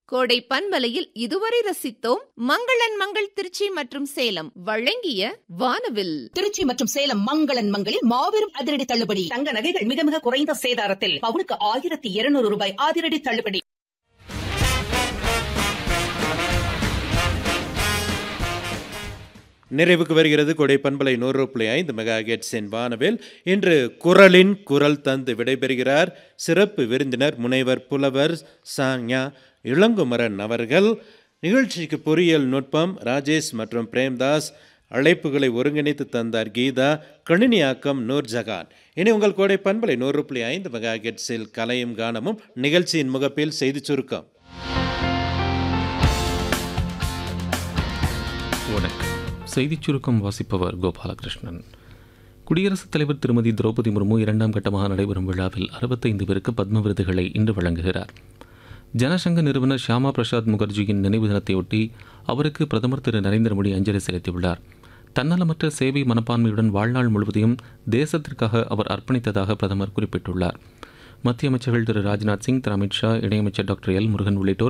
கோடை பண்பலையில் இதுவரை ரசித்தோம் மங்களன் மங்கள் திருச்சி மற்றும் சேலம் வழங்கிய வானவில் திருச்சி மற்றும் சேலம் மங்களன் மங்களில் மாபெரும் அதிரடி தள்ளுபடி தங்க நகைகள் மிக மிக குறைந்த சேதாரத்தில் பவுனுக்கு ஆயிரத்தி இருநூறு ரூபாய் அதிரடி தள்ளுபடி நிறைவுக்கு வருகிறது கொடை பண்பலை நூறு புள்ளி ஐந்து மெகா கெட்ஸின் வானவில் இன்று குரலின் குரல் தந்து விடைபெறுகிறார் சிறப்பு விருந்தினர் முனைவர் புலவர் சாங்யா இளங்குமரன் அவர்கள் நிகழ்ச்சிக்கு பொறியியல் நுட்பம் ராஜேஷ் மற்றும் பிரேம்தாஸ் அழைப்புகளை ஒருங்கிணைத்து தந்தார் கீதா கணினியாக்கம் நூர்ஜஹான் இனி உங்கள் கோடை பண்பலை நூறு புள்ளி ஐந்து மெகா கெட்ஸில் கலையும் கானமும் நிகழ்ச்சியின் முகப்பில் செய்திச் சுருக்கம் வணக்கம் செய்திச் சுருக்கம் வாசிப்பவர் கோபாலகிருஷ்ணன் குடியரசுத் தலைவர் திருமதி திரௌபதி முர்மு இரண்டாம் கட்டமாக நடைபெறும் விழாவில் அறுபத்தைந்து பேருக்கு பத்ம விருதுகளை இன்று வழங்குகிறார் ஜனசங்க நிறுவனர் ஷியாமா பிரசாத் முகர்ஜியின் நினைவு தினத்தையொட்டி அவருக்கு பிரதமர் திரு நரேந்திர மோடி அஞ்சலி செலுத்தியுள்ளார் தன்னலமற்ற சேவை மனப்பான்மையுடன் வாழ்நாள் முழுவதையும் தேசத்திற்காக அவர் அர்ப்பணித்ததாக பிரதமர் குறிப்பிட்டுள்ளார் மத்திய அமைச்சர்கள் திரு ராஜ்நாத் சிங் திரு அமித்ஷா இணையமைச்சர் டாக்டர் எல் முருகன் உள்ளிட்டோர்